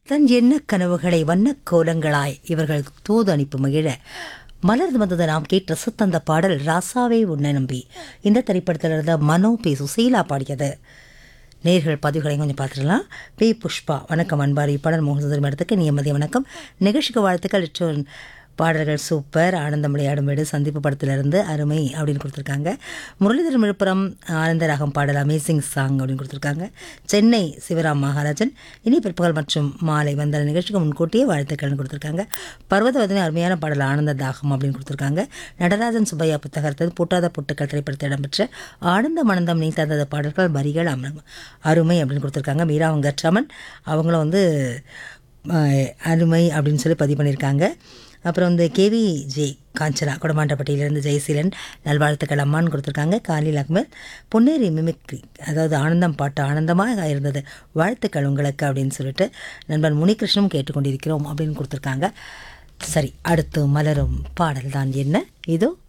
தன் எண்ண கனவுகளை வண்ணக் கோலங்களாய் இவர்கள் தூது அனுப்பி மகிழ மலர்ந்து வந்தது நாம் கேட்ட ரசத்தந்த பாடல் ராசாவே உன்னை நம்பி இந்த திரைப்படத்தில் இருந்த மனோ பி சுசீலா பாடியது நேர்கள் பதிவுகளை கொஞ்சம் பார்த்துடலாம் பி புஷ்பா வணக்கம் அன்பாரி பாடல் மோகன் இடத்துக்கு நியமதி வணக்கம் நிகழ்ச்சிக்கு வாழ்த்துக்கள் லிச்சோன் பாடல்கள் சூப்பர் ஆனந்தம் விளையாடும் வீடு சந்திப்பு படத்திலிருந்து அருமை அப்படின்னு கொடுத்துருக்காங்க முரளிதரன் விழுப்புரம் ஆனந்த ராகம் பாடல் அமேசிங் சாங் அப்படின்னு கொடுத்துருக்காங்க சென்னை சிவராம் மகாராஜன் இனி பிற்பகல் மற்றும் மாலை வந்த நிகழ்ச்சிக்கு முன்கூட்டியே வாழ்த்துக்கள்னு கொடுத்துருக்காங்க பர்வதவதனி அருமையான பாடல் ஆனந்த தாகம் அப்படின்னு கொடுத்துருக்காங்க நடராஜன் சுப்பையா புத்தகத்தில் பூட்டாத புட்டுக்கள் திரைப்படத்தில் இடம்பெற்ற ஆனந்த மனந்தம் நீ தந்தத பாடல்கள் வரிகள் அமரம் அருமை அப்படின்னு கொடுத்துருக்காங்க மீரா வெங்கட்ராமன் அவங்களும் வந்து அஹ், அருமை அப்படின்னு சொல்லி பதிவு பண்ணியிருக்காங்க அப்புறம் வந்து கேவி ஜே காஞ்சனா குடமாண்டப்பட்டியிலிருந்து ஜெயசீலன் நல்வாழ்த்துக்கள் அம்மான்னு கொடுத்துருக்காங்க காலில் அகமத் பொன்னேரி மிமிக்ரி அதாவது ஆனந்தம் பாட்டு ஆனந்தமாக இருந்தது வாழ்த்துக்கள் உங்களுக்கு அப்படின்னு சொல்லிட்டு நண்பன் முனிகிருஷ்ணனும் கேட்டுக்கொண்டிருக்கிறோம் அப்படின்னு கொடுத்துருக்காங்க சரி அடுத்து மலரும் பாடல் தான் என்ன இதோ